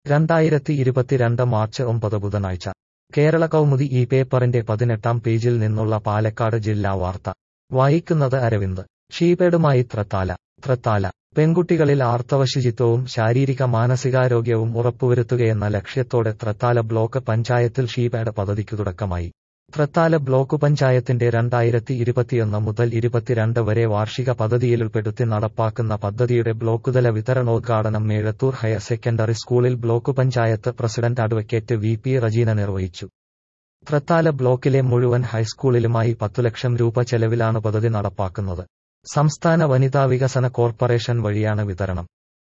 രണ്ടായിരത്തി ഇരുപത്തിരണ്ട് മാർച്ച് ഒമ്പത് ബുധനാഴ്ച കേരള കൗമുദി ഈ പേപ്പറിന്റെ പതിനെട്ടാം പേജിൽ നിന്നുള്ള പാലക്കാട് ജില്ലാ വാർത്ത വായിക്കുന്നത് അരവിന്ദ് ഷീപേഡുമായി ത്രത്താല ത്രത്താല പെൺകുട്ടികളിൽ ആർത്തവശുചിത്വവും ശാരീരിക മാനസികാരോഗ്യവും ഉറപ്പുവരുത്തുകയെന്ന ലക്ഷ്യത്തോടെ ത്രത്താല ബ്ലോക്ക് പഞ്ചായത്തിൽ ഷീപാഡ് പദ്ധതിക്കു തുടക്കമായി ത്രത്താല ബ്ലോക്ക് പഞ്ചായത്തിന്റെ രണ്ടായിരത്തി ഇരുപത്തിയൊന്ന് മുതൽ ഇരുപത്തിരണ്ട് വരെ വാർഷിക പദ്ധതിയിൽ ഉൾപ്പെടുത്തി നടപ്പാക്കുന്ന പദ്ധതിയുടെ ബ്ലോക്കുതല വിതരണോദ്ഘാടനം മേഴത്തൂർ ഹയർ സെക്കൻഡറി സ്കൂളിൽ block panchayat president advocate V P Rajeena നിർവഹിച്ചു ത്രത്താല ബ്ലോക്കിലെ മുഴുവൻ ഹൈസ്കൂളിലുമായി പത്തു ലക്ഷം രൂപ ചെലവിലാണ് പദ്ധതി നടപ്പാക്കുന്നത് സംസ്ഥാന വനിതാ വികസന കോർപ്പറേഷൻ വഴിയാണ് വിതരണം